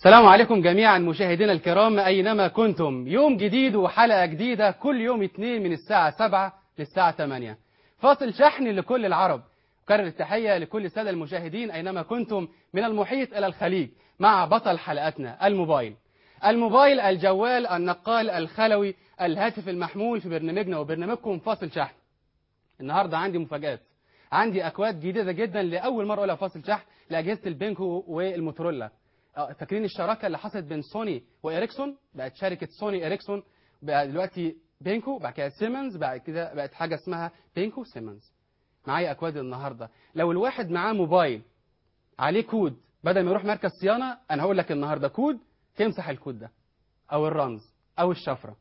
السلام عليكم جميعا مشاهدينا الكرام أينما كنتم يوم جديد وحلقة جديدة كل يوم اثنين من الساعة 7 للساعة 8 فاصل شحن لكل العرب كرر التحية لكل السادة المشاهدين أينما كنتم من المحيط إلى الخليج مع بطل حلقتنا الموبايل الموبايل الجوال النقال الخلوي الهاتف المحمول في برنامجنا وبرنامجكم فاصل شحن النهاردة عندي مفاجآت عندي أكواد جديدة جدا لأول مرة أقولها فاصل شحن لأجهزة البنكو والموتورولا آه، فاكرين الشراكة اللي حصلت بين سوني وإريكسون بقت شركة سوني إريكسون بقى دلوقتي بينكو بعد كده سيمنز بعد كده بقت حاجة اسمها بينكو سيمنز معايا أكواد النهاردة لو الواحد معاه موبايل عليه كود بدل ما يروح مركز صيانة أنا هقول لك النهاردة كود تمسح الكود ده أو الرمز أو الشفرة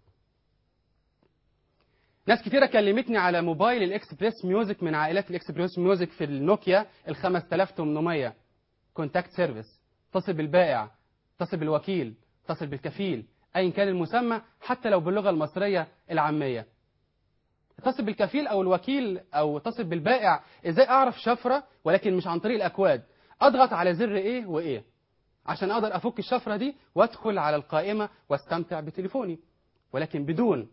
ناس كتيرة كلمتني على موبايل الإكسبريس ميوزك من عائلات الإكسبريس ميوزك في النوكيا ال 5800 كونتاكت سيرفيس اتصل بالبائع اتصل بالوكيل اتصل بالكفيل أيا كان المسمى حتى لو باللغة المصرية العامية اتصل بالكفيل أو الوكيل أو اتصل بالبائع إزاي أعرف شفرة ولكن مش عن طريق الأكواد أضغط على زر إيه وإيه عشان أقدر أفك الشفرة دي وأدخل على القائمة واستمتع بتليفوني ولكن بدون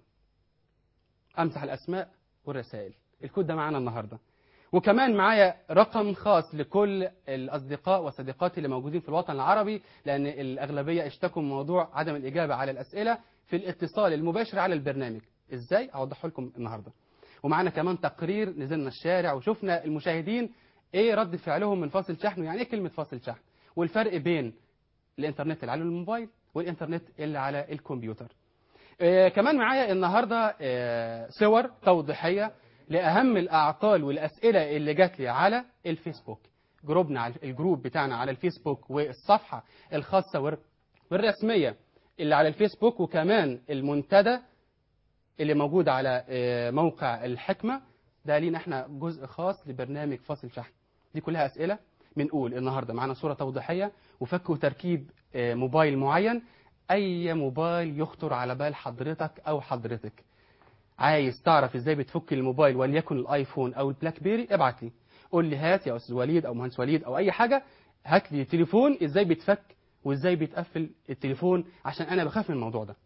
امسح الاسماء والرسائل الكود ده معانا النهارده وكمان معايا رقم خاص لكل الاصدقاء والصديقات اللي موجودين في الوطن العربي لان الاغلبيه اشتكوا من موضوع عدم الاجابه على الاسئله في الاتصال المباشر على البرنامج ازاي اوضحه لكم النهارده ومعانا كمان تقرير نزلنا الشارع وشفنا المشاهدين ايه رد فعلهم من فاصل شحن يعني ايه كلمه فاصل شحن والفرق بين الانترنت اللي على الموبايل والانترنت اللي على الكمبيوتر آه، كمان معايا النهارده آه، صور توضيحيه لاهم الاعطال والاسئله اللي جات لي على الفيسبوك جروبنا على الجروب بتاعنا على الفيسبوك والصفحه الخاصه والر- والرسميه اللي على الفيسبوك وكمان المنتدى اللي موجود على آه، موقع الحكمه ده لينا احنا جزء خاص لبرنامج فاصل شحن دي كلها اسئله بنقول النهارده معانا صوره توضيحيه وفك وتركيب آه، موبايل معين اي موبايل يخطر على بال حضرتك او حضرتك عايز تعرف ازاي بتفك الموبايل وليكن الايفون او البلاك بيري ابعت لي قول لي هات يا استاذ وليد او مهندس وليد او اي حاجه هات لي تليفون ازاي بيتفك وازاي بيتقفل التليفون عشان انا بخاف من الموضوع ده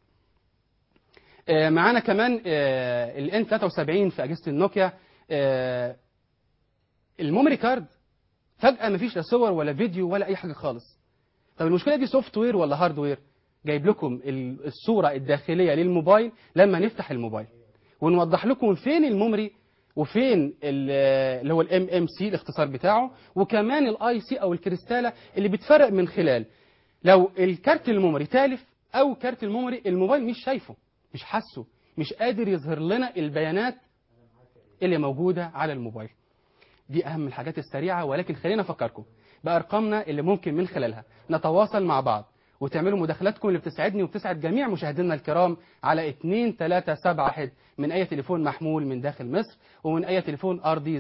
آه، معانا كمان الان 73 في اجهزه النوكيا آه، الميموري كارد فجاه مفيش لا صور ولا فيديو ولا اي حاجه خالص طب المشكله دي سوفت وير ولا هارد وير جايب لكم ال- الصوره الداخليه للموبايل لما نفتح الموبايل ونوضح لكم فين الميموري وفين ال- اللي هو الام ام سي الاختصار بتاعه وكمان الاي سي او الكريستاله اللي بتفرق من خلال لو الكارت الميموري تالف او كارت الميموري الموبايل مش شايفه مش حاسه مش قادر يظهر لنا البيانات اللي موجوده على الموبايل دي اهم الحاجات السريعه ولكن خلينا افكركم بارقامنا اللي ممكن من خلالها نتواصل مع بعض وتعملوا مداخلاتكم اللي بتسعدني وبتسعد جميع مشاهدينا الكرام على 2371 من اي تليفون محمول من داخل مصر ومن اي تليفون ارضي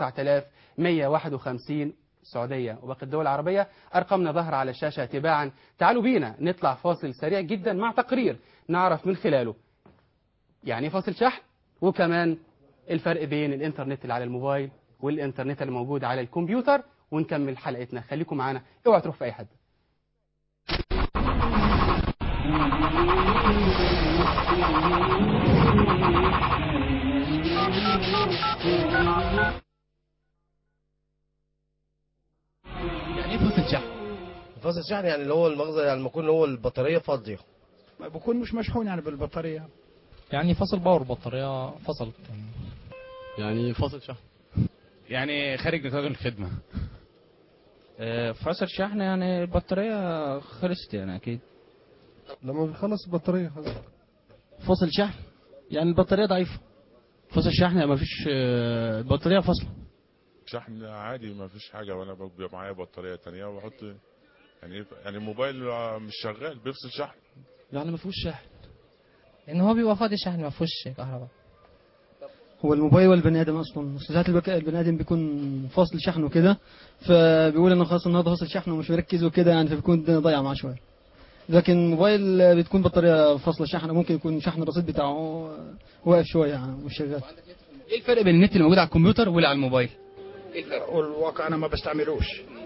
09151 السعوديه وباقي الدول العربيه ارقامنا ظاهره على الشاشه تباعا تعالوا بينا نطلع فاصل سريع جدا مع تقرير نعرف من خلاله يعني إيه فاصل شحن وكمان الفرق بين الانترنت اللي على الموبايل والانترنت اللي موجود على الكمبيوتر ونكمل حلقتنا خليكم معانا اوعوا تروحوا في اي حد يعني ايه فاصل شحن فاصل الشحن يعني اللي هو المغزى يعني لما يكون هو البطاريه فاضيه بكون مش مشحون يعني بالبطارية يعني فصل باور البطارية فصلت يعني فاصل شحن يعني خارج نطاق الخدمة آه، فصل شحن يعني البطارية خلصت يعني أكيد لما بيخلص البطارية خلاص فاصل شحن يعني البطارية ضعيفة فاصل شحن يعني مفيش آه، البطارية فاصلة شحن عادي ما فيش حاجة وانا بيبقى معايا بطارية تانية وبحط يعني يعني الموبايل مش شغال بيفصل شحن يعني مفيهوش شحن ان هو بيبقى فاضي شحن ما فيهوش كهرباء هو الموبايل والبني ادم اصلا أصل ساعات البك- البني ادم بيكون فاصل شحن وكده فبيقول انه خلاص النهارده فاصل شحن ومش مركز وكده يعني فبيكون الدنيا ضايعه معاه شويه لكن الموبايل بتكون بطاريه فاصله شحن ممكن يكون شحن الرصيد بتاعه واقف شويه يعني مش شغال ايه الفرق بين النت اللي موجود على الكمبيوتر واللي على الموبايل والواقع انا ما بستعملوش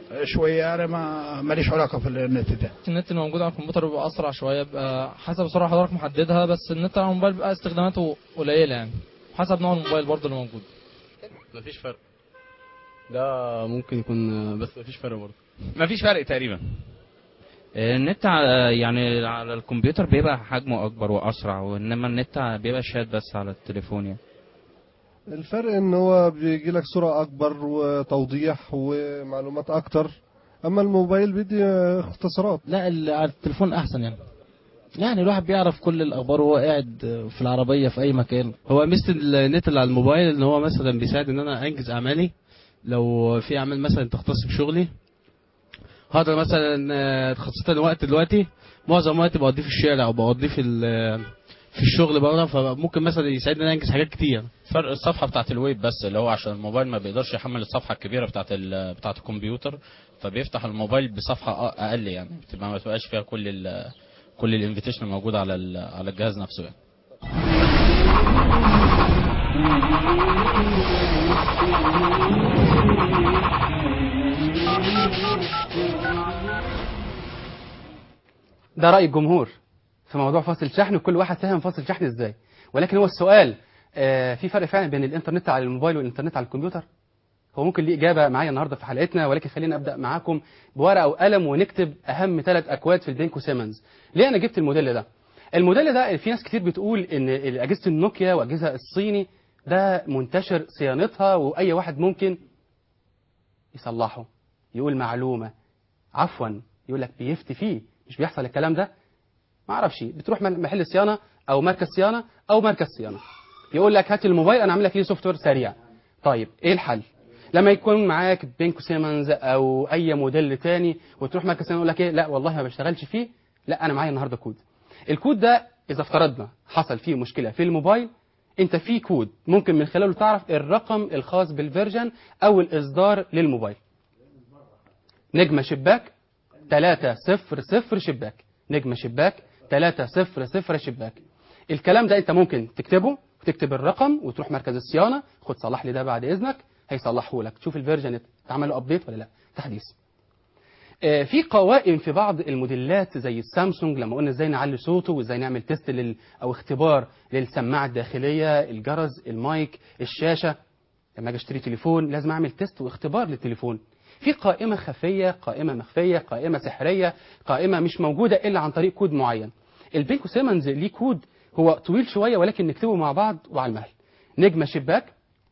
شويه انا ما ماليش علاقه في النت ده النت اللي موجود على الكمبيوتر بيبقى اسرع شويه بيبقى حسب السرعه حضرتك محددها بس النت على الموبايل بيبقى استخداماته قليله يعني حسب نوع الموبايل برضه اللي موجود مفيش فرق ده ممكن يكون بس مفيش فرق برضه مفيش فرق تقريبا النت على يعني على الكمبيوتر بيبقى حجمه اكبر واسرع وانما النت بيبقى شات بس على التليفون يعني الفرق ان هو بيجي لك سرعة اكبر وتوضيح ومعلومات اكتر اما الموبايل بيدي اختصارات لا ال- على التليفون احسن يعني يعني الواحد بيعرف كل الاخبار وهو قاعد في العربيه في اي مكان هو ميزه النت اللي على الموبايل ان هو مثلا بيساعد ان انا انجز اعمالي لو في اعمال مثلا تختص بشغلي هقدر مثلا آه، خاصه وقت دلوقتي معظم وقتي بقضيه في الشارع او بقضيه في ال- في الشغل بره فممكن مثلا يساعدني ان انا انجز حاجات كتير فرق الصفحه بتاعت الويب بس اللي هو عشان الموبايل ما بيقدرش يحمل الصفحه الكبيره بتاعت ال- بتاعت الكمبيوتر فبيفتح الموبايل بصفحه أ- اقل يعني بتبقى ما تبقاش فيها كل ال كل الانفيتيشن موجود على ال- على الجهاز نفسه يعني ده رأي الجمهور في موضوع فاصل شحن وكل واحد فاهم فاصل شحن ازاي ولكن هو السؤال آه، في فرق فعلا بين الانترنت على الموبايل والانترنت على الكمبيوتر هو ممكن ليه إجابة معايا النهاردة في حلقتنا ولكن خلينا أبدأ معاكم بورقة وقلم ونكتب أهم ثلاث أكواد في البينكو سيمنز ليه أنا جبت الموديل ده الموديل ده في ناس كتير بتقول إن أجهزة النوكيا وأجهزة الصيني ده منتشر صيانتها وأي واحد ممكن يصلحه يقول معلومة عفوا يقول لك بيفتي فيه مش بيحصل الكلام ده ما اعرفش بتروح محل صيانه او مركز صيانه او مركز صيانه يقول لك هات الموبايل انا اعمل لك ليه سوفت وير سريع طيب ايه الحل لما يكون معاك بينكو سيمنز او اي موديل تاني وتروح مركز صيانه يقول لك ايه لا والله ما بشتغلش فيه لا انا معايا النهارده كود الكود ده اذا افترضنا حصل فيه مشكله في الموبايل انت في كود ممكن من خلاله تعرف الرقم الخاص بالفيرجن او الاصدار للموبايل نجمه شباك 300 شباك نجمه شباك 300 شباك الكلام ده انت ممكن تكتبه وتكتب الرقم وتروح مركز الصيانه خد صلح لي ده بعد اذنك هيصلحه لك تشوف الفيرجن اتعمل له ابديت ولا لا تحديث آه، في قوائم في بعض الموديلات زي السامسونج لما قلنا ازاي نعلي صوته وازاي نعمل تيست لل او اختبار للسماعه الداخليه الجرس المايك الشاشه لما اجي اشتري تليفون لازم اعمل تيست واختبار للتليفون في قائمه خفيه قائمه مخفيه قائمه سحريه قائمه مش موجوده الا عن طريق كود معين البينكو سيمنز ليه كود هو طويل شويه ولكن نكتبه مع بعض وعلى المهل نجمه شباك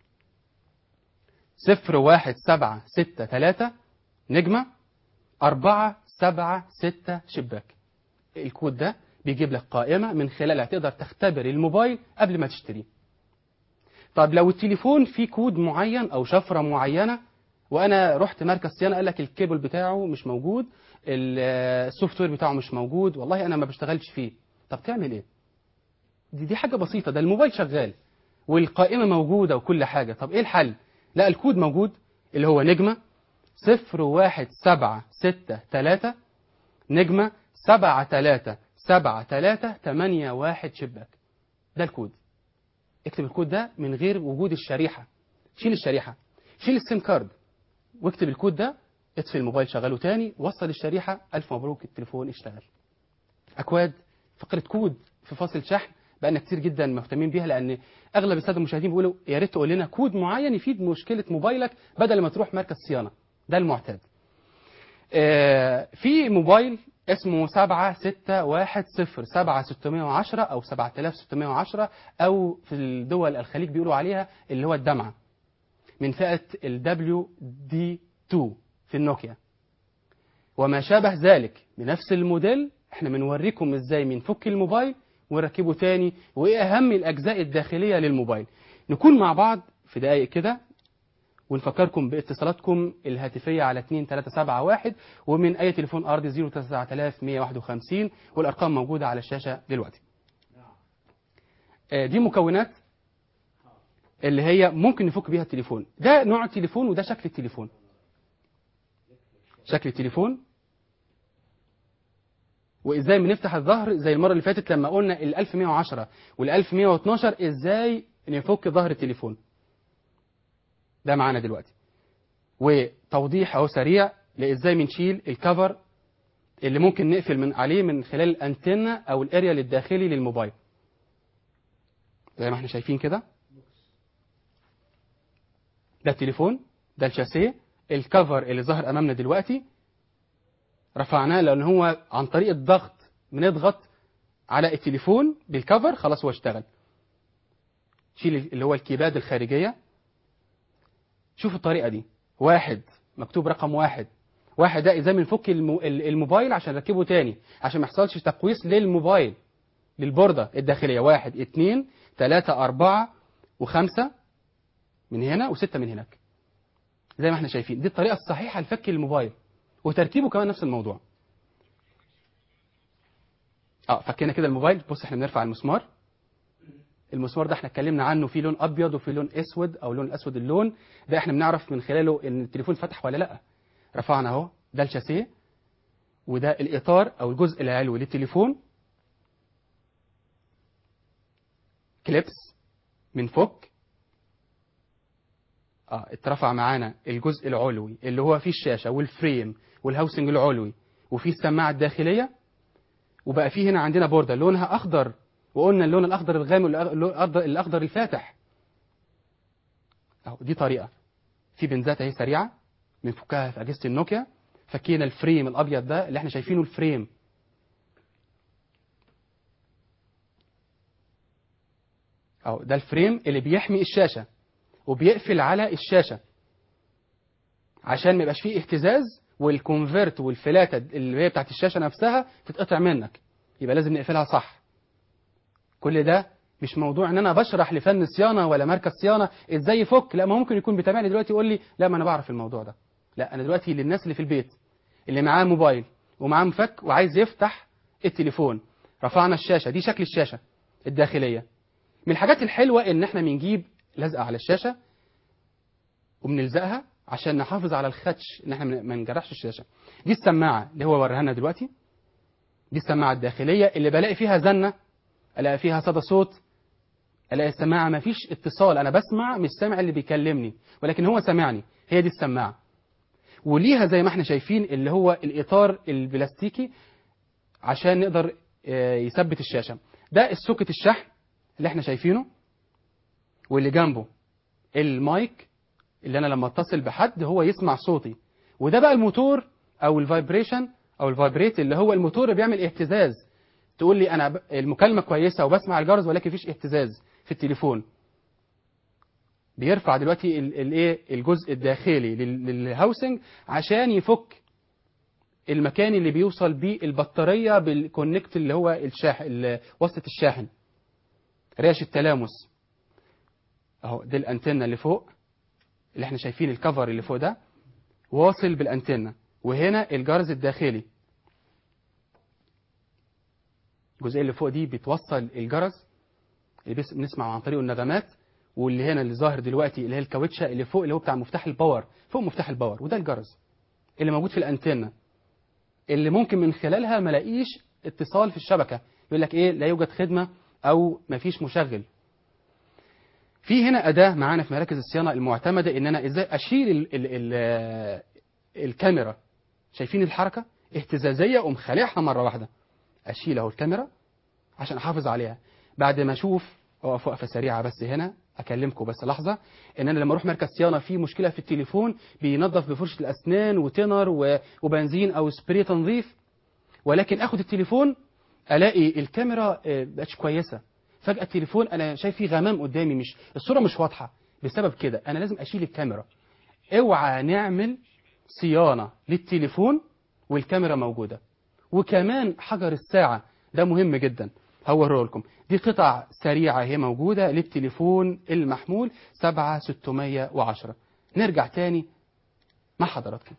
صفر واحد سبعة ستة تلاتة نجمة أربعة سبعة ستة شباك الكود ده بيجيب لك قائمة من خلالها تقدر تختبر الموبايل قبل ما تشتريه طب لو التليفون فيه كود معين أو شفرة معينة وأنا رحت مركز صيانة قال لك الكيبل بتاعه مش موجود ال- السوفت وير بتاعه مش موجود والله أنا ما بشتغلش فيه طب تعمل إيه؟ دي, دي حاجة بسيطة ده الموبايل شغال والقائمة موجودة وكل حاجة طب إيه الحل؟ لا الكود موجود اللي هو نجمة صفر واحد سبعة ستة تلاتة نجمة سبعة تلاتة سبعة تلاتة تمانية واحد شباك ده الكود اكتب الكود ده من غير وجود الشريحة شيل الشريحة شيل السيم كارد واكتب الكود ده اطفي الموبايل شغله تاني وصل الشريحة ألف مبروك التليفون اشتغل أكواد فقرة كود في فاصل شحن بقالنا كتير جدا مهتمين بيها لان اغلب الساده المشاهدين بيقولوا يا ريت تقول لنا كود معين يفيد مشكله موبايلك بدل ما تروح مركز صيانه ده المعتاد آه، في موبايل اسمه 7610 7610 او 7610 او في الدول الخليج بيقولوا عليها اللي هو الدمعه من فئه ال WD2 في النوكيا وما شابه ذلك بنفس الموديل احنا بنوريكم ازاي بنفك الموبايل ونركبه تاني وايه اهم الاجزاء الداخليه للموبايل نكون مع بعض في دقائق كده ونفكركم باتصالاتكم الهاتفيه على 2371 ومن اي تليفون ارضي 09151 والارقام موجوده على الشاشه دلوقتي آه، دي مكونات اللي هي ممكن نفك بيها التليفون ده نوع التليفون وده شكل التليفون شكل التليفون وازاي بنفتح الظهر زي المره اللي فاتت لما قلنا ال 1110 وال 1112 ازاي نفك ظهر التليفون ده معانا دلوقتي وتوضيح اهو سريع لازاي بنشيل الكفر اللي ممكن نقفل من عليه من خلال الانتنة او الاريال الداخلي للموبايل زي ما احنا شايفين كده ده التليفون ده الشاسيه الكفر اللي ظهر امامنا دلوقتي رفعناه لان هو عن طريق الضغط بنضغط على التليفون بالكفر خلاص هو اشتغل شيل اللي هو الكيباد الخارجية شوف الطريقة دي واحد مكتوب رقم واحد واحد ده ازاي بنفك المو- الموبايل عشان نركبه تاني عشان ما يحصلش تقويس للموبايل للبوردة الداخلية واحد اتنين تلاتة أربعة وخمسة من هنا وستة من هناك زي ما احنا شايفين دي الطريقة الصحيحة لفك الموبايل وتركيبه كمان نفس الموضوع اه فكينا كده الموبايل بص احنا بنرفع المسمار المسمار ده احنا اتكلمنا عنه في لون ابيض وفي لون اسود او لون اسود اللون ده احنا بنعرف من خلاله ان التليفون فتح ولا لا رفعنا اهو ده الشاسيه وده الاطار او الجزء العلوي للتليفون كليبس من فوق اه اترفع معانا الجزء العلوي اللي هو فيه الشاشه والفريم والهاوسنج العلوي وفيه السماعه الداخليه وبقى فيه هنا عندنا بورده لونها اخضر وقلنا اللون الاخضر الغامق والاخضر الاخضر الفاتح اهو دي طريقه في بنزات اهي سريعه بنفكها في اجهزه النوكيا فكينا الفريم الابيض ده اللي احنا شايفينه الفريم اهو ده الفريم اللي بيحمي الشاشه وبيقفل على الشاشه عشان ما يبقاش فيه اهتزاز والكونفرت والفلاته اللي هي بتاعت الشاشه نفسها تتقطع منك يبقى لازم نقفلها صح كل ده مش موضوع ان انا بشرح لفن صيانه ولا مركز صيانه ازاي يفك لا ما ممكن يكون بيتابعني دلوقتي يقول لي لا ما انا بعرف الموضوع ده لا انا دلوقتي للناس اللي في البيت اللي معاه موبايل ومعاه مفك وعايز يفتح التليفون رفعنا الشاشه دي شكل الشاشه الداخليه من الحاجات الحلوه ان احنا بنجيب لزقه على الشاشه وبنلزقها عشان نحافظ على الخدش ان احنا ما نجرحش الشاشه دي السماعه اللي هو وريها لنا دلوقتي دي السماعه الداخليه اللي بلاقي فيها زنه الاقي فيها صدى صوت الاقي السماعه ما فيش اتصال انا بسمع مش سامع اللي بيكلمني ولكن هو سامعني هي دي السماعه وليها زي ما احنا شايفين اللي هو الاطار البلاستيكي عشان نقدر آه، يثبت الشاشه ده السوكت الشحن اللي احنا شايفينه واللي جنبه المايك اللي انا لما اتصل بحد هو يسمع صوتي وده بقى الموتور او الفايبريشن او الفايبريت اللي هو الموتور اللي بيعمل اهتزاز تقول لي انا ب- المكالمه كويسه وبسمع الجرس ولكن مفيش اهتزاز في التليفون بيرفع دلوقتي ال- الايه الجزء الداخلي لل- للهاوسنج عشان يفك المكان اللي بيوصل بيه البطاريه بالكونكت اللي هو الشاحن وصله الشاحن ريش التلامس اهو دي الانتنه اللي فوق اللي احنا شايفين الكفر اللي فوق ده واصل بالانتنه وهنا الجرس الداخلي الجزئيه اللي فوق دي بتوصل الجرس اللي بس- بنسمع عن طريقه النغمات واللي هنا اللي ظاهر دلوقتي اللي هي الكاوتشه اللي فوق اللي هو بتاع مفتاح الباور فوق مفتاح الباور وده الجرس اللي موجود في الانتنه اللي ممكن من خلالها ما الاقيش اتصال في الشبكه يقول لك ايه لا يوجد خدمه او ما فيش مشغل في هنا اداه معانا في مراكز الصيانه المعتمده ان انا ازاي اشيل ال ال ال الكاميرا شايفين الحركه اهتزازيه اقوم خالعها مره واحده اشيل اهو الكاميرا عشان احافظ عليها بعد ما اشوف اقف وقفه سريعه بس هنا اكلمكم بس لحظه ان انا لما اروح مركز صيانه في مشكله في التليفون بينظف بفرشه الاسنان وتنر و- وبنزين او سبراي تنظيف ولكن اخد التليفون الاقي الكاميرا آه، بقتش كويسه فجاه التليفون انا شايف فيه غمام قدامي مش الصوره مش واضحه بسبب كده انا لازم اشيل الكاميرا اوعى نعمل صيانه للتليفون والكاميرا موجوده وكمان حجر الساعه ده مهم جدا هوريه لكم دي قطع سريعه هي موجوده للتليفون المحمول 7610 نرجع تاني مع حضراتكم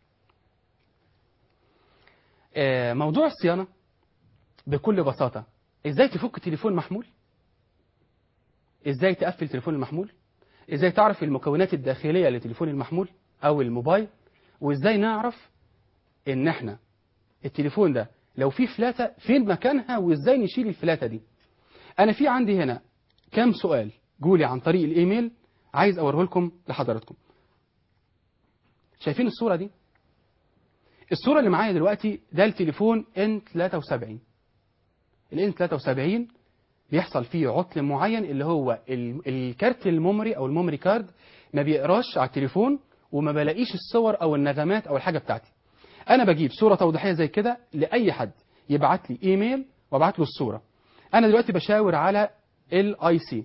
آه، موضوع الصيانه بكل بساطه ازاي تفك تليفون محمول ازاي تقفل تليفون المحمول ازاي تعرف المكونات الداخليه لتليفون المحمول او الموبايل وازاي نعرف ان احنا التليفون ده لو فيه فلاتة فين مكانها وازاي نشيل الفلاتة دي انا في عندي هنا كام سؤال جولي عن طريق الايميل عايز اوريه لكم لحضراتكم شايفين الصورة دي الصوره اللي معايا دلوقتي ده التليفون N73 ال N73 بيحصل فيه عطل معين اللي هو ال- الكارت الميموري او الميموري كارد ما بيقراش على التليفون وما بلاقيش الصور او النغمات او الحاجه بتاعتي انا بجيب صوره توضيحيه زي كده لاي حد يبعت لي ايميل وابعت له الصوره انا دلوقتي بشاور على الاي سي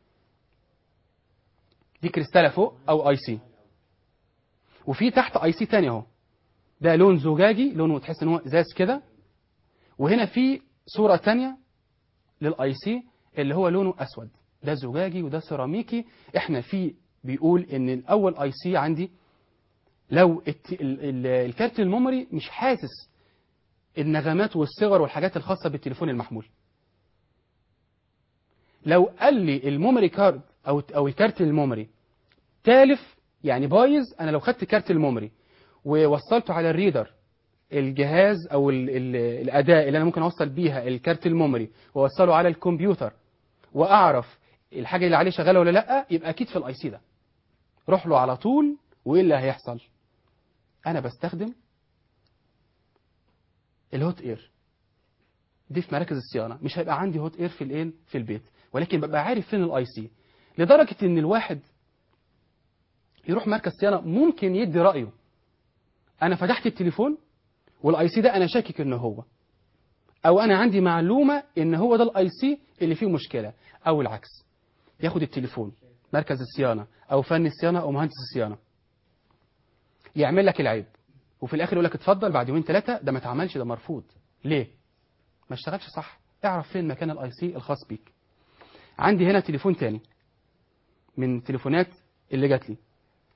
دي كريستاله فوق او اي سي وفي تحت اي سي تاني اهو ده لون زجاجي لونه تحس ان هو ازاز كده وهنا في صوره تانية للاي سي اللي هو لونه اسود ده زجاجي وده سيراميكي احنا في بيقول ان الاول اي سي عندي لو الت... ال... ال... الكارت الميموري مش حاسس النغمات والصور والحاجات الخاصه بالتليفون المحمول لو قال لي الميموري كارد او او الكارت الميموري تالف يعني بايظ انا لو خدت كارت الميموري ووصلته على الريدر الجهاز او ال ال الاداه اللي انا ممكن اوصل بيها الكارت الميموري واوصله على الكمبيوتر واعرف الحاجه اللي عليه شغاله ولا لا يبقى اكيد في الاي سي ده روح له على طول وايه اللي هيحصل انا بستخدم الهوت اير دي في مراكز الصيانه مش هيبقى عندي هوت اير في الايه في البيت ولكن ببقى عارف فين الاي سي لدرجه ان الواحد يروح مركز صيانه ممكن يدي رايه انا فتحت التليفون والاي سي ده انا شاكك ان هو او انا عندي معلومه ان هو ده الاي سي اللي فيه مشكله او العكس ياخد التليفون مركز الصيانه او فني الصيانه او مهندس الصيانه يعمل لك العيب وفي الاخر يقول لك اتفضل بعد يومين ثلاثه ده ما اتعملش ده مرفوض ليه ما اشتغلش صح اعرف فين مكان الاي سي الخاص بيك عندي هنا تليفون تاني من تليفونات اللي جات لي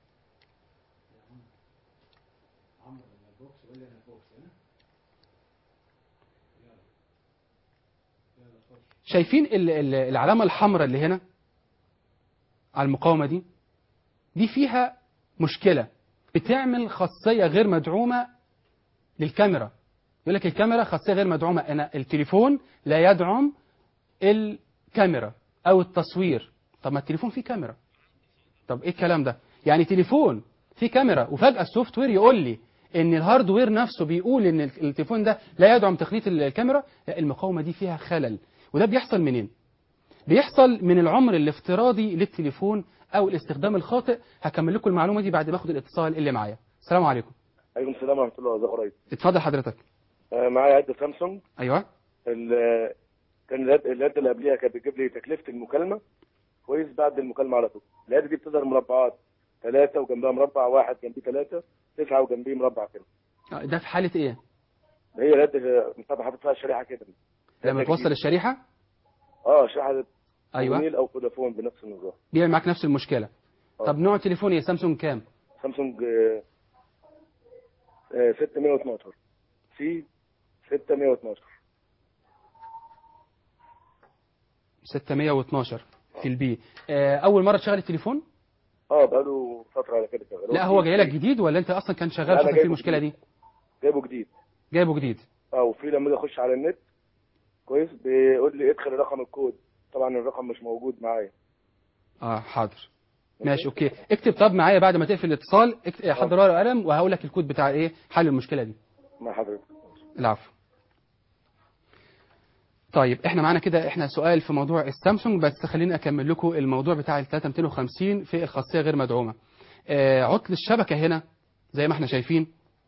شايفين ال- ال- العلامة الحمراء اللي هنا على المقاومة دي دي فيها مشكلة بتعمل خاصية غير مدعومة للكاميرا يقول لك الكاميرا خاصية غير مدعومة أنا التليفون لا يدعم الكاميرا أو التصوير طب ما التليفون فيه كاميرا طب إيه الكلام ده يعني تليفون فيه كاميرا وفجأة السوفت وير يقول لي ان الهاردوير نفسه بيقول ان التليفون ده لا يدعم تقنيه الكاميرا لا المقاومه دي فيها خلل وده بيحصل منين بيحصل من العمر الافتراضي للتليفون او الاستخدام الخاطئ هكمل لكم المعلومه دي بعد ما اخد الاتصال اللي معايا السلام عليكم عليكم السلام ورحمه الله وبركاته اتفضل حضرتك آه، معايا عده سامسونج ايوه ال- كان العد- العده اللي قبليها كانت بتجيب لي تكلفه المكالمه كويس بعد المكالمه على طول العده دي بتظهر مربعات ثلاثه وجنبها مربع واحد جنبيه ثلاثه تسعه وجنبيه مربع كده آه، ده في حاله ايه هي العده مصطفى حاطط فيها الشريحه كده لما توصل الشريحه اه شريحه ايوه جميل او فودافون بنفس النظام بيعمل معاك نفس المشكله طب نوع تليفون ايه سامسونج كام سامسونج آه، آه، 612 سي 612 612 في البي آه، اول مره تشغل التليفون اه بقاله فتره على كده شغال لا هو جاي لك جديد ولا انت اصلا كان شغال لا، أنا شغال فيه جايبه المشكله دي جديد. جايبه جديد جايبه جديد اه وفي لما اجي اخش على النت كويس بيقول لي ادخل رقم الكود طبعا الرقم مش موجود معايا اه حاضر ماشي اوكي اكتب طب معايا بعد ما تقفل الاتصال اكت- حضر ورقه وقلم وهقول لك الكود بتاع ايه حل المشكله دي مع حضرتك العفو طيب احنا معانا كده احنا سؤال في موضوع السامسونج بس خليني اكمل لكم الموضوع بتاع ال 3250 في الخاصيه غير مدعومه آه عطل الشبكه هنا زي ما احنا شايفين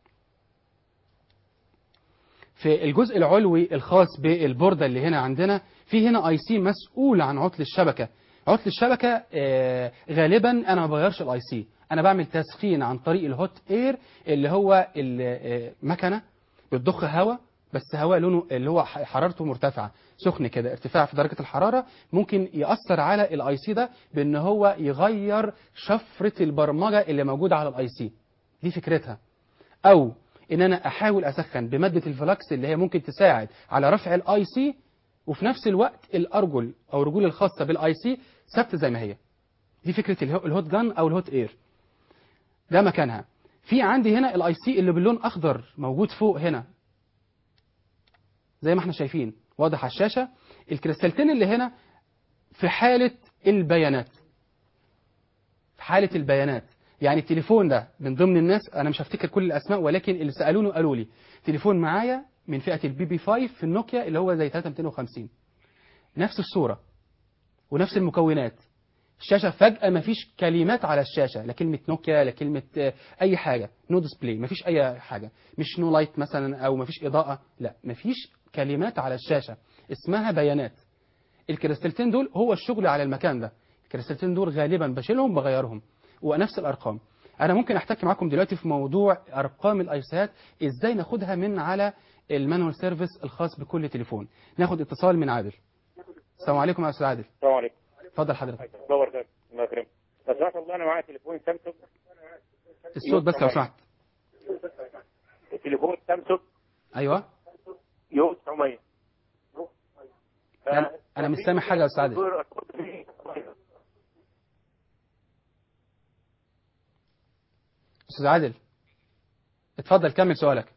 في الجزء العلوي الخاص بالبوردة اللي هنا عندنا في هنا اي سي مسؤول عن عطل الشبكة عطل الشبكة آه، غالبا انا ما بغيرش الاي سي انا بعمل تسخين عن طريق الهوت اير اللي هو المكنة بتضخ هواء بس هواء لونه اللي هو ح- حرارته مرتفعة سخن كده ارتفاع في درجة الحرارة ممكن يأثر على الاي سي ده بان هو يغير شفرة البرمجة اللي موجودة على الاي سي دي فكرتها او ان انا احاول اسخن بماده الفلكس اللي هي ممكن تساعد على رفع الاي سي وفي نفس الوقت الارجل او الرجول الخاصه بالاي سي ثابته زي ما هي دي فكره الهو- الهوت جان او الهوت اير ده مكانها في عندي هنا الاي سي اللي باللون اخضر موجود فوق هنا زي ما احنا شايفين واضح على الشاشه الكريستالتين اللي هنا في حاله البيانات في حاله البيانات يعني التليفون ده من ضمن الناس انا مش هفتكر كل الاسماء ولكن اللي سالوني قالوا لي تليفون معايا من فئه البي بي 5 في النوكيا اللي هو زي 3250 نفس الصوره ونفس المكونات الشاشه فجاه ما فيش كلمات على الشاشه لا كلمه نوكيا لا كلمه آه، اي حاجه نو ديسبلاي ما فيش اي حاجه مش نو لايت مثلا او ما فيش اضاءه لا ما فيش كلمات على الشاشه اسمها بيانات الكريستالتين دول هو الشغل على المكان ده الكريستالتين دول غالبا بشيلهم بغيرهم ونفس الارقام انا ممكن احتك معاكم دلوقتي في موضوع ارقام الايسات ازاي ناخدها من على المانوال سيرفيس الخاص بكل تليفون ناخد اتصال من عادل السلام عليكم يا استاذ عادل السلام عليكم اتفضل حضرتك دور ده الله يكرمك لو سمحت والله انا معايا تليفون سامسونج الصوت بس لو سمحت تليفون سامسونج ايوه يو 900 انا انا مش سامع حاجه يا استاذ عادل استاذ عادل اتفضل كمل سؤالك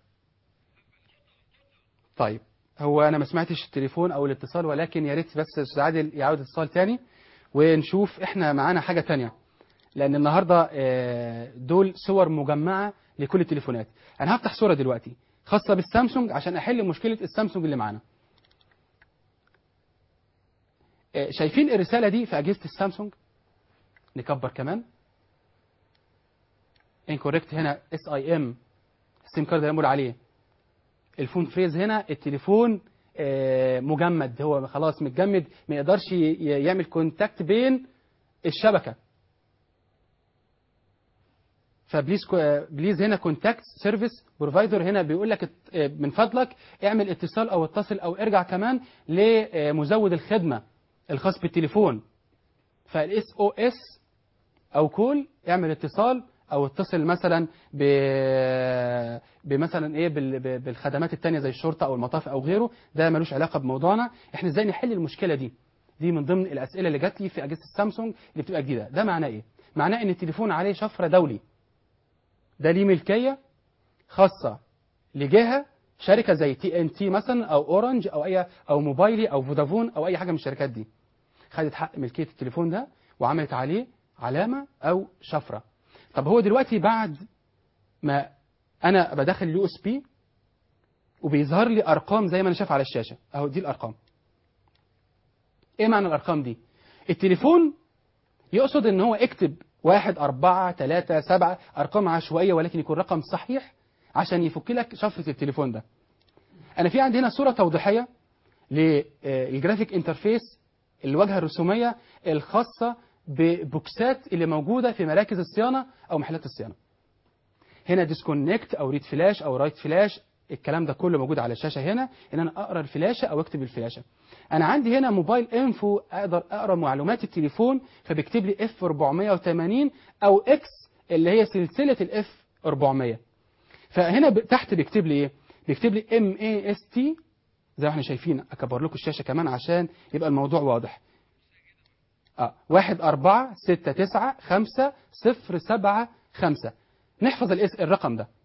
طيب هو انا ما سمعتش التليفون او الاتصال ولكن يا ريت بس استاذ عادل يعود اتصال تاني ونشوف احنا معانا حاجه تانية لان النهارده آه، دول صور مجمعه لكل التليفونات انا هفتح صوره دلوقتي خاصه بالسامسونج عشان احل مشكله السامسونج اللي معانا آه، شايفين الرساله دي في اجهزه السامسونج نكبر كمان انكوريكت هنا اس اي ام السيم كارد اللي بنقول عليه الفون فريز هنا التليفون آه، مجمد هو خلاص متجمد ما يقدرش ي- ي- يعمل كونتاكت بين الشبكه فبليز كو- آه، بليز هنا كونتاكت سيرفيس بروفايدر هنا بيقول لك ات- آه، من فضلك اعمل اتصال او اتصل او ارجع كمان لمزود الخدمه الخاص بالتليفون فالاس او اس او كول اعمل اتصال او اتصل مثلا ب بمثلا ايه بال- ب- بالخدمات التانية زي الشرطه او المطاف او غيره ده ملوش علاقه بموضوعنا احنا ازاي نحل المشكله دي دي من ضمن الاسئله اللي جات لي في اجهزه السامسونج اللي بتبقى جديده ده معناه ايه معناه ان التليفون عليه شفره دولي ده ليه ملكيه خاصه لجهه شركه زي تي ان تي مثلا او اورنج او اي او موبايلي او فودافون او اي حاجه من الشركات دي خدت حق ملكيه التليفون ده وعملت عليه علامه او شفره طب هو دلوقتي بعد ما انا بدخل اليو اس بي وبيظهر لي ارقام زي ما انا شايف على الشاشه اهو دي الارقام ايه معنى الارقام دي التليفون يقصد ان هو اكتب واحد أربعة ثلاثة سبعة أرقام عشوائية ولكن يكون رقم صحيح عشان يفك لك شفرة التليفون ده أنا في عندي هنا صورة توضيحية للجرافيك انترفيس الواجهة الرسومية الخاصة ببوكسات اللي موجودة في مراكز الصيانة أو محلات الصيانة هنا ديسكونكت أو ريد فلاش أو رايت فلاش الكلام ده كله موجود على الشاشة هنا إن أنا أقرأ الفلاشة أو أكتب الفلاشة أنا عندي هنا موبايل انفو أقدر أقرأ معلومات التليفون فبيكتب لي اف 480 أو اكس اللي هي سلسلة الاف 400 فهنا ب- تحت بيكتب لي ايه بيكتب لي ام اي اس تي زي ما احنا شايفين اكبر لكم الشاشه كمان عشان يبقى الموضوع واضح اه واحد أربعة ستة تسعة خمسة صفر سبعة خمسة نحفظ الاسم الرقم ده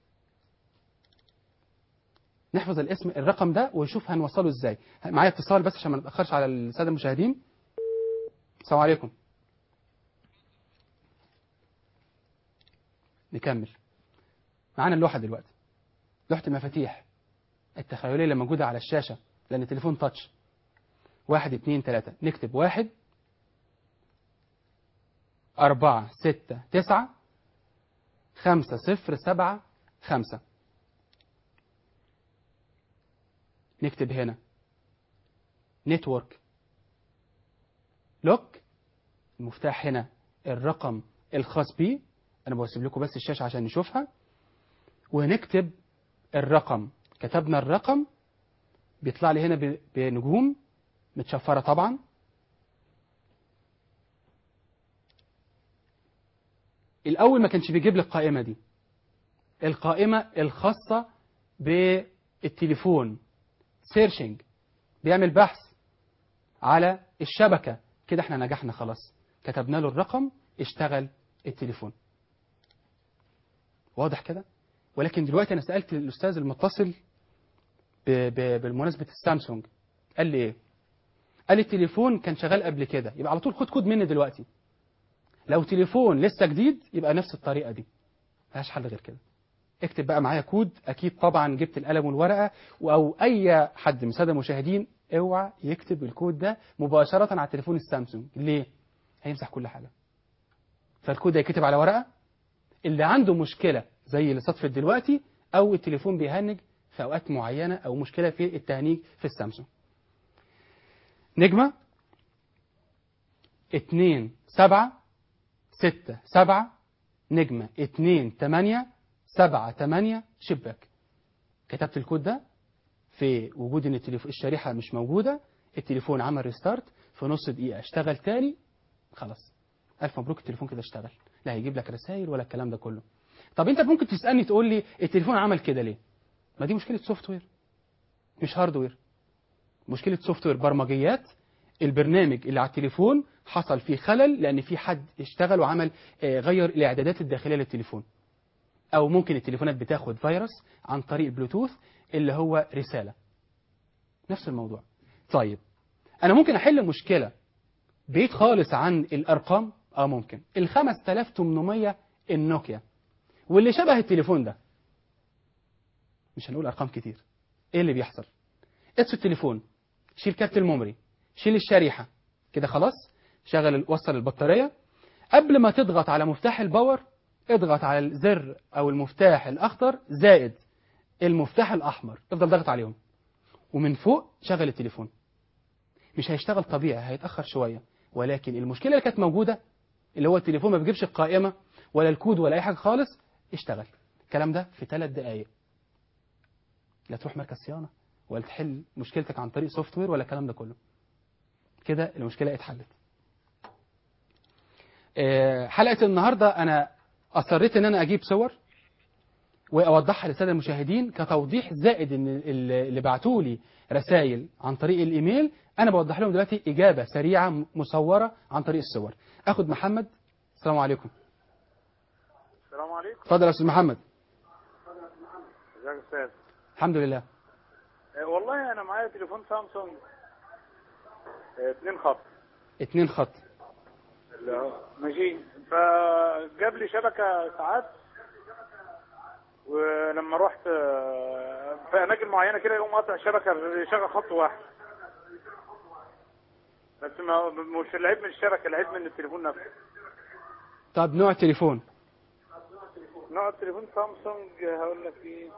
نحفظ الاسم الرقم ده ونشوف هنوصله ازاي معايا اتصال بس عشان ما نتاخرش على الساده المشاهدين السلام عليكم نكمل معانا اللوحه دلوقتي لوحه المفاتيح التخيليه اللي موجوده على الشاشه لان التليفون تاتش واحد اتنين تلاته نكتب واحد أربعة ستة تسعة خمسة صفر سبعة خمسة نكتب هنا نتورك لوك المفتاح هنا الرقم الخاص بيه انا بوسيب لكم بس الشاشه عشان نشوفها ونكتب الرقم كتبنا الرقم بيطلع لي هنا ب- بنجوم متشفره طبعا الاول ما كانش بيجيب لي القائمه دي القائمه الخاصه بالتليفون سيرشنج بيعمل بحث على الشبكة كده احنا نجحنا خلاص كتبنا له الرقم اشتغل التليفون واضح كده ولكن دلوقتي انا سألت الأستاذ المتصل ب... ب... بالمناسبة السامسونج قال لي ايه قال لي التليفون كان شغال قبل كده يبقى على طول خد كود مني دلوقتي لو تليفون لسه جديد يبقى نفس الطريقه دي ملهاش حل غير كده اكتب بقى معايا كود اكيد طبعا جبت القلم والورقه او اي حد من الساده المشاهدين اوعى يكتب الكود ده مباشره على تليفون السامسونج ليه هيمسح كل حاجه فالكود ده يكتب على ورقه اللي عنده مشكله زي اللي صدفت دلوقتي او التليفون بيهنج في اوقات معينه او مشكله في التهنيج في السامسونج نجمه اتنين سبعة ستة سبعة نجمة اتنين تمانية سبعة تمانية شباك كتبت الكود ده في وجود ان التليفون الشريحة مش موجودة التليفون عمل ريستارت في نص دقيقة اشتغل تاني خلاص ألف مبروك التليفون كده اشتغل لا هيجيب لك رسائل ولا الكلام ده كله طب انت ممكن تسألني تقول لي التليفون عمل كده ليه ما دي مشكلة سوفت وير مش هاردوير مشكلة سوفت وير برمجيات البرنامج اللي على التليفون حصل فيه خلل لان في حد اشتغل وعمل آه، غير الاعدادات الداخليه للتليفون او ممكن التليفونات بتاخد فيروس عن طريق البلوتوث اللي هو رساله نفس الموضوع طيب انا ممكن احل مشكله بعيد خالص عن الارقام اه ممكن ال 5800 النوكيا واللي شبه التليفون ده مش هنقول ارقام كتير ايه اللي بيحصل اطفي التليفون شيل كارت الميموري شيل الشريحه كده خلاص شغل وصل البطاريه قبل ما تضغط على مفتاح الباور اضغط على الزر او المفتاح الاخضر زائد المفتاح الاحمر افضل ضغط عليهم ومن فوق شغل التليفون مش هيشتغل طبيعي هيتاخر شويه ولكن المشكله اللي كانت موجوده اللي هو التليفون ما بيجيبش القائمه ولا الكود ولا اي حاجه خالص اشتغل الكلام ده في ثلاث دقائق لا تروح مركز صيانه ولا تحل مشكلتك عن طريق سوفت وير ولا الكلام ده كله كده المشكله اتحلت آه، حلقه النهارده انا اصريت ان انا اجيب صور واوضحها للساده المشاهدين كتوضيح زائد ان ال- اللي بعتوا لي رسائل عن طريق الايميل انا بوضح لهم دلوقتي اجابه سريعه م- مصوره عن طريق الصور اخد محمد السلام عليكم السلام عليكم اتفضل يا استاذ محمد ازيك يا استاذ الحمد لله آه، والله انا معايا تليفون سامسونج آه، اتنين خط اتنين خط اللي هو- ماشي فجاب لي شبكه ساعات ولما رحت آه، في اماكن معينه كده يقوم قاطع الشبكه يشغل خط واحد بس ما مش العيب من الشبكه العيب من التليفون نفسه طب نوع التليفون نوع التليفون سامسونج هقول لك ايه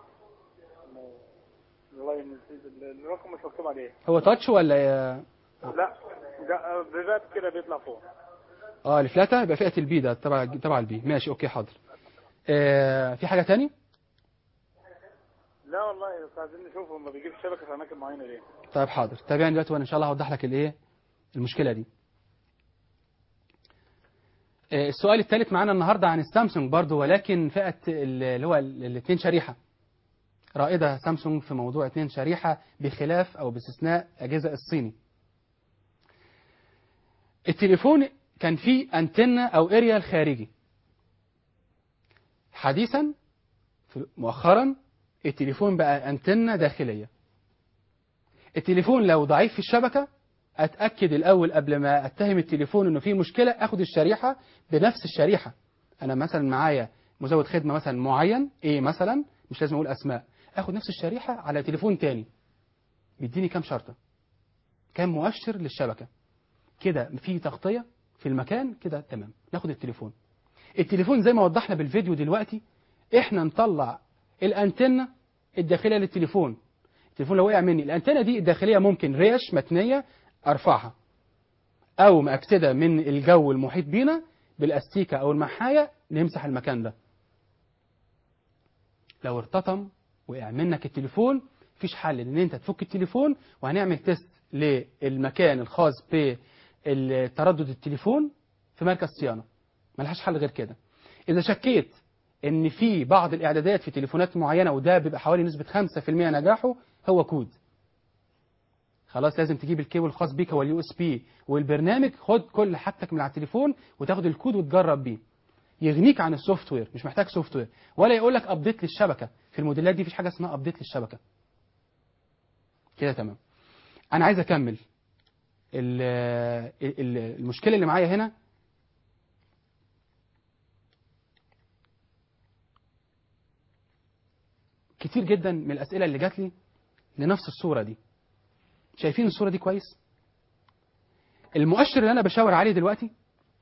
والله نسيت ال- الرقم مش مكتوب عليه هو تاتش ولا يا- لا ده بيبات كده بيطلع فوق اه الفلاته يبقى فئه البي ده تبع تبع البي ماشي اوكي حاضر آه في حاجه تاني لا والله بس عايزين نشوف هما بيجيب الشبكه في اماكن معينه ليه طيب حاضر تابعني دلوقتي وانا ان شاء الله هوضح لك الايه المشكله دي آه، السؤال الثالث معانا النهارده عن السامسونج برضو ولكن فئه ال- اللي هو الاثنين شريحه رائده سامسونج في موضوع اثنين شريحه بخلاف او باستثناء اجهزه الصيني التليفون كان فيه انتنه او اريال خارجي حديثا في- مؤخرا التليفون بقى انتنه داخليه التليفون لو ضعيف في الشبكة أتأكد الأول قبل ما أتهم التليفون إنه فيه مشكلة أخد الشريحة بنفس الشريحة أنا مثلا معايا مزود خدمة مثلا معين إيه مثلا مش لازم أقول أسماء أخد نفس الشريحة على تليفون تاني بيديني كام شرطة كام مؤشر للشبكة كده في تغطية في المكان كده تمام ناخد التليفون التليفون زي ما وضحنا بالفيديو دلوقتي احنا نطلع الانتنة الداخلية للتليفون التليفون لو وقع مني الانتنه دي الداخليه ممكن ريش متنيه ارفعها او مأكسده من الجو المحيط بينا بالاستيكه او المحايه نمسح المكان ده لو ارتطم وقع منك التليفون مفيش حل ان انت تفك التليفون وهنعمل تيست للمكان الخاص بتردد التليفون في مركز صيانه ملهاش حل غير كده اذا شكيت ان في بعض الاعدادات في تليفونات معينه وده بيبقى حوالي نسبه 5% نجاحه هو كود خلاص لازم تجيب الكيبل الخاص بيك هو اليو اس بي والبرنامج خد كل حاجتك من على التليفون وتاخد الكود وتجرب بيه يغنيك عن السوفت وير مش محتاج سوفت وير ولا يقول لك ابديت للشبكه في الموديلات دي مفيش حاجه اسمها ابديت للشبكه كده تمام انا عايز اكمل ال- ال- المشكله اللي معايا هنا كتير جدا من الاسئله اللي جات لي لنفس الصوره دي شايفين الصوره دي كويس المؤشر اللي انا بشاور عليه دلوقتي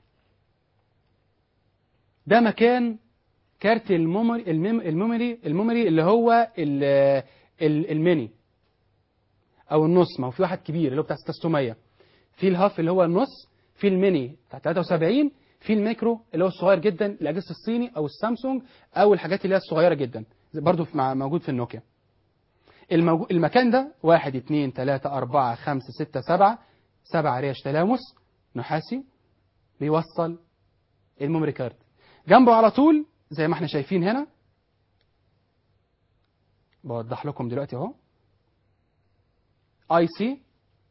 ده مكان كارت الميموري الميم- الميموري الميموري اللي هو ال- ال- الميني او النص ما هو في واحد كبير اللي هو بتاع 600 في الهاف اللي هو النص في الميني بتاع 73 في الميكرو اللي هو الصغير جدا الاجهزه الصيني او السامسونج او الحاجات اللي هي الصغيره جدا زي- برضو في مع- موجود في النوكيا الموجو... المكان ده واحد اتنين تلاتة أربعة خمسة ستة سبعة سبعة ريش تلامس نحاسي بيوصل الميموري كارد جنبه على طول زي ما احنا شايفين هنا بوضح لكم دلوقتي اهو اي سي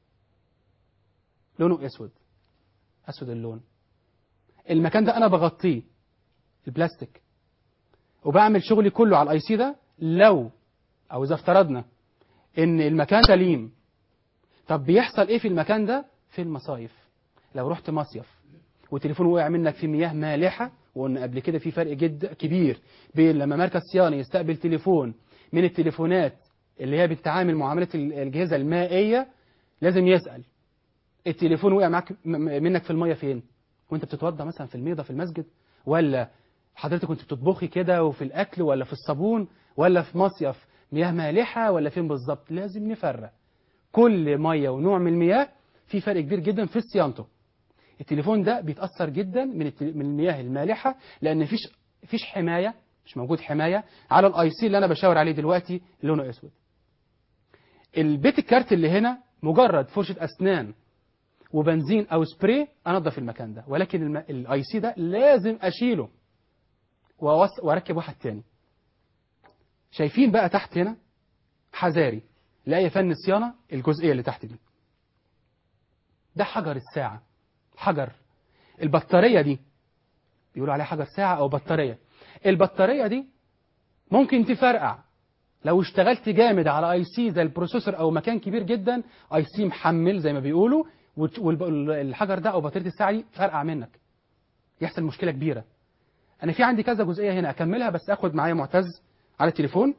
لونه اسود اسود اللون المكان ده انا بغطيه البلاستيك وبعمل شغلي كله على الاي سي ده لو او اذا افترضنا ان المكان سليم طب بيحصل ايه في المكان ده في المصايف لو رحت مصيف وتليفون وقع منك في مياه مالحه وقلنا قبل كده في فرق جد كبير بين لما مركز صيانه يستقبل تليفون من التليفونات اللي هي بتتعامل معامله الاجهزه المائيه لازم يسال التليفون وقع معاك م- م- منك في الميه فين وانت بتتوضى مثلا في الميضه في المسجد ولا حضرتك كنت بتطبخي كده وفي الاكل ولا في الصابون ولا في مصيف مياه مالحه ولا فين بالظبط لازم نفرق كل ميه ونوع من المياه في فرق كبير جدا في صيانته التليفون ده بيتاثر جدا من التل... من المياه المالحه لان مفيش مفيش حمايه مش موجود حمايه على الاي سي اللي انا بشاور عليه دلوقتي لونه اسود البيت الكارت اللي هنا مجرد فرشه اسنان وبنزين او سبراي انضف المكان ده ولكن الم... الاي سي ده لازم اشيله وأوص... واركب واحد تاني شايفين بقى تحت هنا حذاري لاي فن صيانه الجزئيه اللي تحت دي ده حجر الساعه حجر البطاريه دي بيقولوا عليها حجر ساعه او بطاريه البطاريه دي ممكن تفرقع لو اشتغلت جامد على اي سي زي البروسيسور او مكان كبير جدا اي سي محمل زي ما بيقولوا والحجر ده او بطاريه الساعه دي فرقع منك يحصل مشكله كبيره انا في عندي كذا جزئيه هنا اكملها بس اخد معايا معتز على التليفون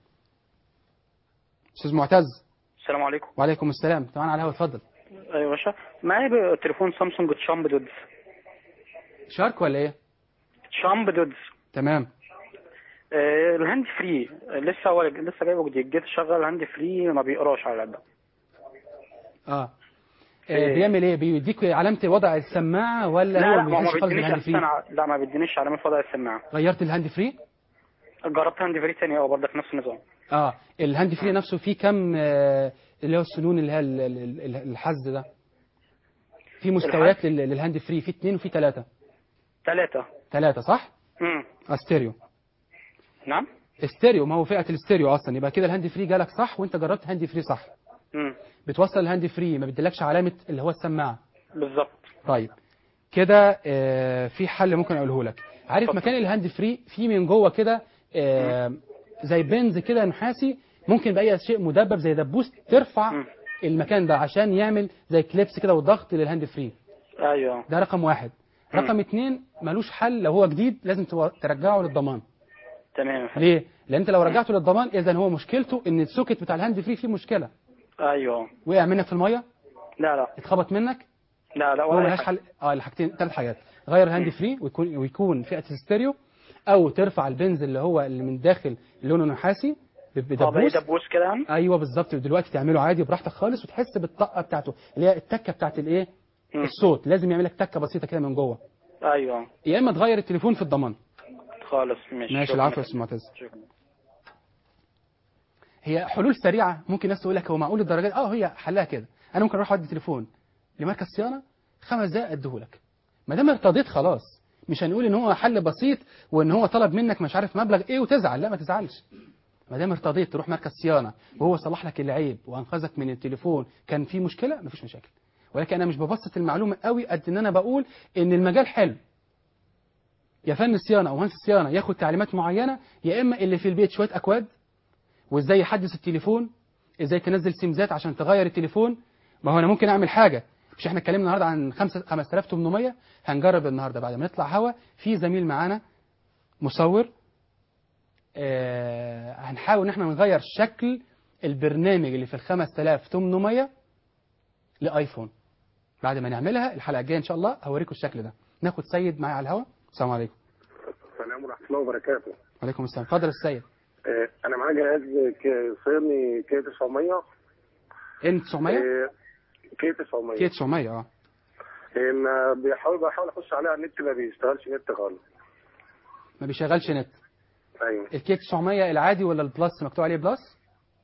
استاذ معتز السلام عليكم وعليكم السلام طبعا على الهوا اتفضل ايوه يا باشا معايا ب- تليفون سامسونج تشامب دودز شارك ولا ايه تشامب دودز تمام آه الهاند فري آه، لسه هو لسه جايبه جديد جيت اشغل الهاند فري ما بيقراش على اللاب اه إيه. آه، بيعمل ايه بيديك علامه وضع السماعه ولا لا هو لا ما ما هو بيحسش ما خالص بيدينيش بالهاند فري أساساً ع- لا ما بيدينيش علامه وضع السماعه غيرت الهاند فري جربت هاند فري تاني اه برضه في نفس النظام اه الهاند فري نفسه فيه كم آه، اللي هو السنون اللي هي ال- ال- ال- الحز ده في مستويات لل- للهاند فري في اثنين وفي ثلاثه ثلاثة ثلاثه صح امم استيريو نعم استيريو ما هو فئه الاستيريو اصلا يبقى كده الهاند فري جالك صح وانت جربت هاند فري صح امم بتوصل الهاند فري ما بيديلكش علامه اللي هو السماعه بالظبط طيب كده آه، في حل ممكن اقوله لك عارف مكان الهاند فري في من جوه كده آه، زي بنز كده نحاسي ممكن باي شيء مدبب زي دبوس ترفع المكان ده عشان يعمل زي كليبس كده والضغط للهاند فري ايوه ده رقم واحد رقم اتنين ملوش حل لو هو جديد لازم تو- ترجعه للضمان تمام ليه؟ لان انت لو رجعته للضمان اذا هو مشكلته ان السوكت بتاع الهاند فري فيه مشكله ايوه وقع منك في الميه لا لا اتخبط منك لا لا هو ولا أي ملهاش حاجة. حل اه الحاجتين ثلاث حاجات غير الهاند فري ويكون ويكون فئه الستيريو او ترفع البنز اللي هو اللي من داخل لونه نحاسي ب- اه بقى بدبوس دبوس كده يعني ايوه بالظبط دلوقتي تعمله عادي براحتك خالص وتحس بالطاقه بتاعته اللي هي التكه بتاعت الايه مم. الصوت لازم يعمل لك تكه بسيطه كده من جوه ايوه يا اما تغير التليفون في الضمان خالص ماشي ماشي شكراً. العفو يا استاذ معتز شكراً. هي حلول سريعه ممكن ناس تقول لك هو معقول الدرجه دي؟ اه هي حلها كده انا ممكن اروح اودي تليفون لمركز صيانه خمس دقائق اديهولك ما دام ارتضيت خلاص مش هنقول ان هو حل بسيط وان هو طلب منك مش عارف مبلغ ايه وتزعل لا ما تزعلش ما دام ارتضيت تروح مركز صيانه وهو صلح لك العيب وانقذك من التليفون كان في مشكله مفيش مشاكل ولكن انا مش ببسط المعلومه قوي قد ان انا بقول ان المجال حلو يا فن الصيانه او مهندس الصيانه ياخد تعليمات معينه يا اما اللي في البيت شويه اكواد وازاي يحدث التليفون ازاي تنزل سيمزات عشان تغير التليفون ما هو انا ممكن اعمل حاجه مش احنا اتكلمنا النهارده عن 5 5800 هنجرب النهارده بعد ما نطلع هوا في زميل معانا مصور آه هنحاول ان احنا نغير شكل البرنامج اللي في ال 5800 لايفون بعد ما نعملها الحلقه الجايه ان شاء الله هوريكم الشكل ده ناخد سيد معايا على الهواء السلام عليكم السلام ورحمة الله وبركاته وعليكم السلام اتفضل السيد آه، أنا معايا جهاز ك- صيني كي 900 ان 900 آه، كي 900 كي 900 اه آه، ما بيحاول بحاول أخش عليه على النت ما بيشتغلش نت خالص ما بيشغلش نت أيوه الكي 900 العادي ولا البلس مكتوب عليه بلس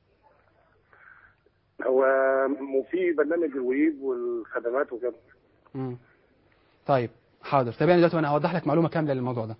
هو وفي برنامج الويب والخدمات وكده مم. طيب حاضر طب يعني دلوقتي وانا هوضح لك معلومه كامله للموضوع ده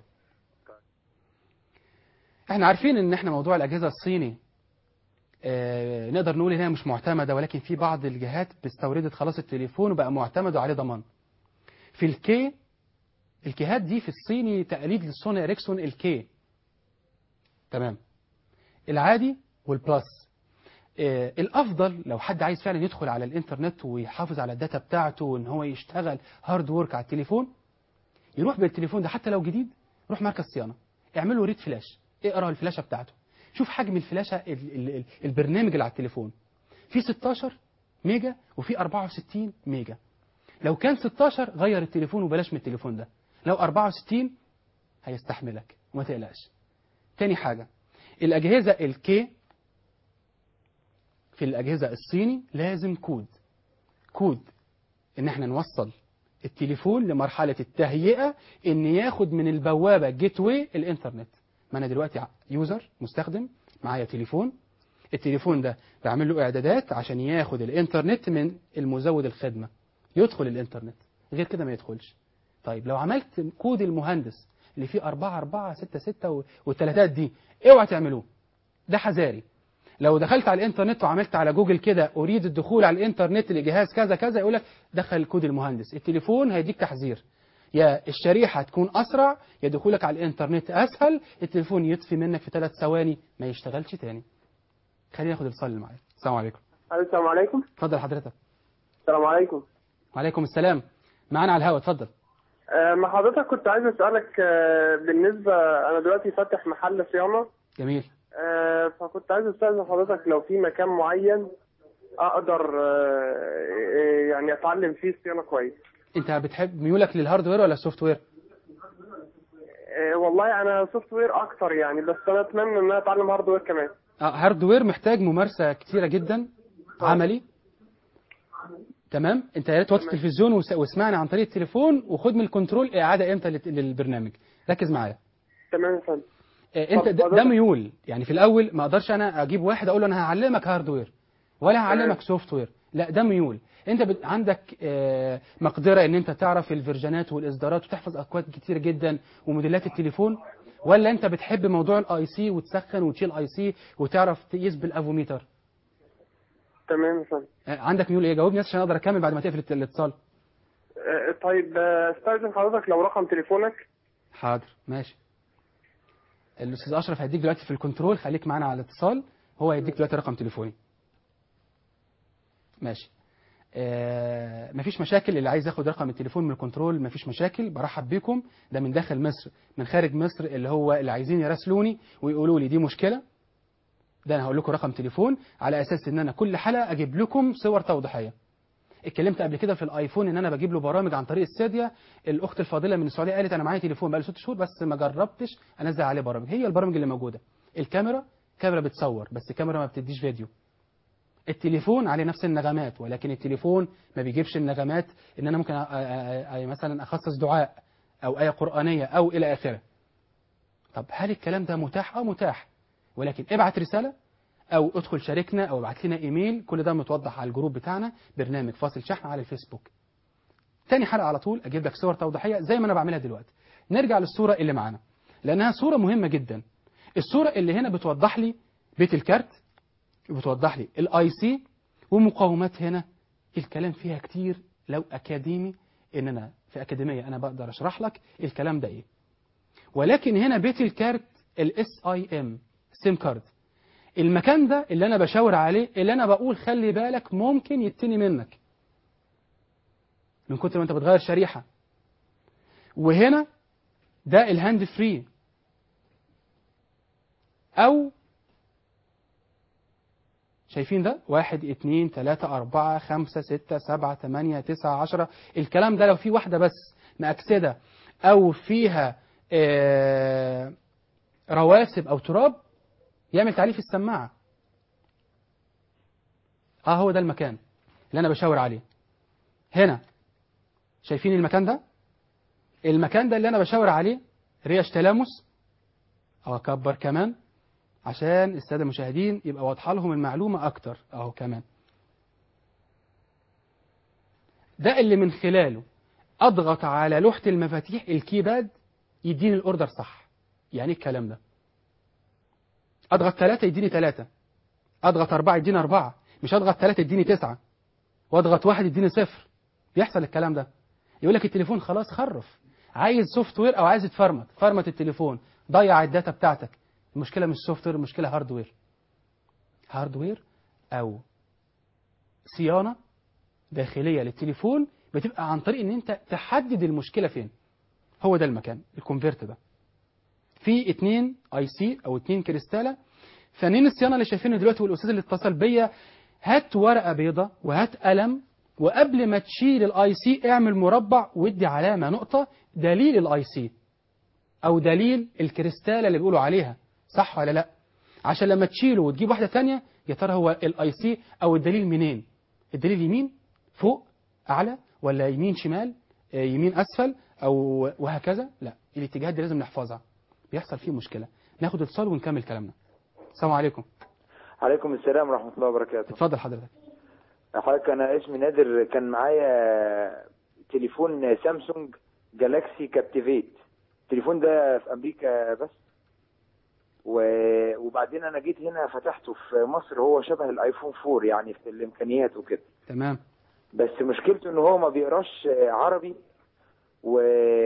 احنا عارفين ان احنا موضوع الاجهزه الصيني آه نقدر نقول انها مش معتمده ولكن في بعض الجهات استوردت خلاص التليفون وبقى معتمد وعليه ضمان في الكي الكيهات دي في الصيني تقليد للسوني اريكسون الكي تمام العادي والبلس آه، الافضل لو حد عايز فعلا يدخل على الانترنت ويحافظ على الداتا بتاعته وان هو يشتغل هارد وورك على التليفون يروح بالتليفون ده حتى لو جديد روح مركز صيانه اعمل له ريد فلاش اقرا الفلاشه بتاعته شوف حجم الفلاشه ال ال ال البرنامج اللي على التليفون في 16 ميجا وفي 64 ميجا لو كان 16 غير التليفون وبلاش من التليفون ده لو 64 هيستحملك وما تقلقش تاني حاجه الاجهزه الكي في الأجهزة الصيني لازم كود كود إن احنا نوصل التليفون لمرحلة التهيئة إن ياخد من البوابة جيت واي الإنترنت ما أنا دلوقتي ع- يوزر مستخدم معايا تليفون التليفون ده بعمل له إعدادات عشان ياخد الإنترنت من المزود الخدمة يدخل الإنترنت غير كده ما يدخلش طيب لو عملت كود المهندس اللي فيه 4 4 6 6 والثلاثات دي اوعى تعملوه ده حذاري لو دخلت على الانترنت وعملت على جوجل كده اريد الدخول على الانترنت لجهاز كذا كذا يقول لك دخل كود المهندس التليفون هيديك تحذير يا الشريحه تكون اسرع يا دخولك على الانترنت اسهل التليفون يطفي منك في ثلاث ثواني ما يشتغلش تاني خلينا ناخد الاتصال اللي معايا السلام عليكم السلام عليكم اتفضل حضرتك السلام عليكم وعليكم السلام معانا على الهواء اتفضل آه، مع حضرتك كنت عايز اسالك آه، بالنسبه انا دلوقتي فاتح محل صيانه جميل آه، فكنت عايز استاذن حضرتك لو في مكان معين اقدر آه، آه، يعني اتعلم فيه الصيانه كويس انت بتحب ميولك للهاردوير ولا السوفت وير آه، والله انا سوفت وير اكتر يعني بس انا اتمنى ان انا اتعلم هاردوير كمان آه، هاردوير محتاج ممارسه كتيره جدا عملي تمام انت يا ريت توطي التلفزيون وس- واسمعني عن طريق التليفون وخد من الكنترول اعاده امتى للت- للبرنامج ركز معايا تمام يا فندم آه، انت ده, ده ميول يعني في الاول ما اقدرش انا اجيب واحد اقول له انا هعلمك هاردوير ولا هعلمك سوفت وير لا ده ميول انت بت... عندك آه، مقدره ان انت تعرف الفيرجنات والاصدارات وتحفظ اكواد كتير جدا وموديلات التليفون ولا انت بتحب موضوع الاي سي وتسخن وتشيل اي سي وتعرف تقيس بالافوميتر تمام يا فندم آه، عندك ميول ايه جاوبني بس عشان اقدر اكمل بعد ما تقفل الت- الاتصال آه، طيب آه، استاذن حضرتك لو رقم تليفونك حاضر ماشي الاستاذ اشرف هيديك دلوقتي في الكنترول خليك معانا على الاتصال هو هيديك دلوقتي رقم تليفوني ماشي آه مفيش مشاكل اللي عايز ياخد رقم التليفون من الكنترول مفيش مشاكل برحب بيكم ده من داخل مصر من خارج مصر اللي هو اللي عايزين يراسلوني ويقولوا لي دي مشكله ده انا هقول لكم رقم تليفون على اساس ان انا كل حلقه اجيب لكم صور توضيحيه اتكلمت قبل كده في الايفون ان انا بجيب له برامج عن طريق السادية الاخت الفاضله من السعوديه قالت انا معايا تليفون بقاله ست شهور بس ما جربتش انزل عليه برامج هي البرامج اللي موجوده الكاميرا كاميرا بتصور بس الكاميرا ما بتديش فيديو التليفون عليه نفس النغمات ولكن التليفون ما بيجيبش النغمات ان انا ممكن أ- أ- أ- مثلا اخصص دعاء او ايه قرانيه او الى اخره طب هل الكلام ده متاح اه متاح ولكن ابعت رساله او ادخل شاركنا او ابعت لنا ايميل كل ده متوضح على الجروب بتاعنا برنامج فاصل شحن على الفيسبوك تاني حلقه على طول اجيب لك صور توضيحيه زي ما انا بعملها دلوقتي نرجع للصوره اللي معانا لانها صوره مهمه جدا الصوره اللي هنا بتوضح لي بيت الكارت بتوضح لي الاي سي ومقاومات هنا الكلام فيها كتير لو اكاديمي ان انا في اكاديميه انا بقدر اشرح لك الكلام ده ايه ولكن هنا بيت الكارت الاس اي ام سيم كارد المكان ده اللي انا بشاور عليه اللي انا بقول خلي بالك ممكن يتني منك من كتر ما انت بتغير شريحه وهنا ده الهاند فري او شايفين ده واحد اتنين تلاتة أربعة خمسة ستة سبعة تمانية تسعة عشرة الكلام ده لو في واحدة بس مأكسدة أو فيها آه، رواسب أو تراب يعمل تعليق في السماعة اه هو ده المكان اللي أنا بشاور عليه هنا شايفين المكان ده المكان ده اللي أنا بشاور عليه ريش تلامس أو أكبر كمان عشان السادة المشاهدين يبقى واضحة لهم المعلومة أكتر أهو كمان ده اللي من خلاله أضغط على لوحة المفاتيح الكيباد يديني الأوردر صح يعني إيه الكلام ده أضغط ثلاثة يديني ثلاثة أضغط أربعة يديني أربعة مش أضغط ثلاثة يديني تسعة وأضغط واحد يديني صفر بيحصل الكلام ده يقول لك التليفون خلاص خرف عايز سوفت وير أو عايز يتفرمت فرمت التليفون ضيع الداتا بتاعتك المشكلة مش سوفت وير المشكلة هاردوير هاردوير أو صيانة داخلية للتليفون بتبقى عن طريق ان انت تحدد المشكلة فين هو ده المكان الكونفرت ده في اتنين اي سي او اتنين كريستالة فنين الصيانة اللي شايفينه دلوقتي والاستاذ اللي اتصل بيا هات ورقة بيضة وهات قلم وقبل ما تشيل الاي سي اعمل مربع وادي علامة نقطة دليل الاي سي او دليل الكريستالة اللي بيقولوا عليها صح ولا لا عشان لما تشيله وتجيب واحدة ثانيه يا ترى هو الاي سي او الدليل منين الدليل يمين فوق اعلى ولا يمين شمال آه، يمين اسفل او وهكذا لا الاتجاهات دي لازم نحفظها بيحصل فيه مشكله ناخد اتصال ونكمل كلامنا السلام عليكم عليكم السلام ورحمة الله وبركاته اتفضل حضرتك حضرتك أنا اسمي نادر كان معايا تليفون سامسونج جالاكسي كابتيفيت التليفون ده في أمريكا بس و... وبعدين أنا جيت هنا فتحته في مصر هو شبه الآيفون 4 يعني في الإمكانيات وكده تمام بس مشكلته إن هو ما بيقراش عربي و...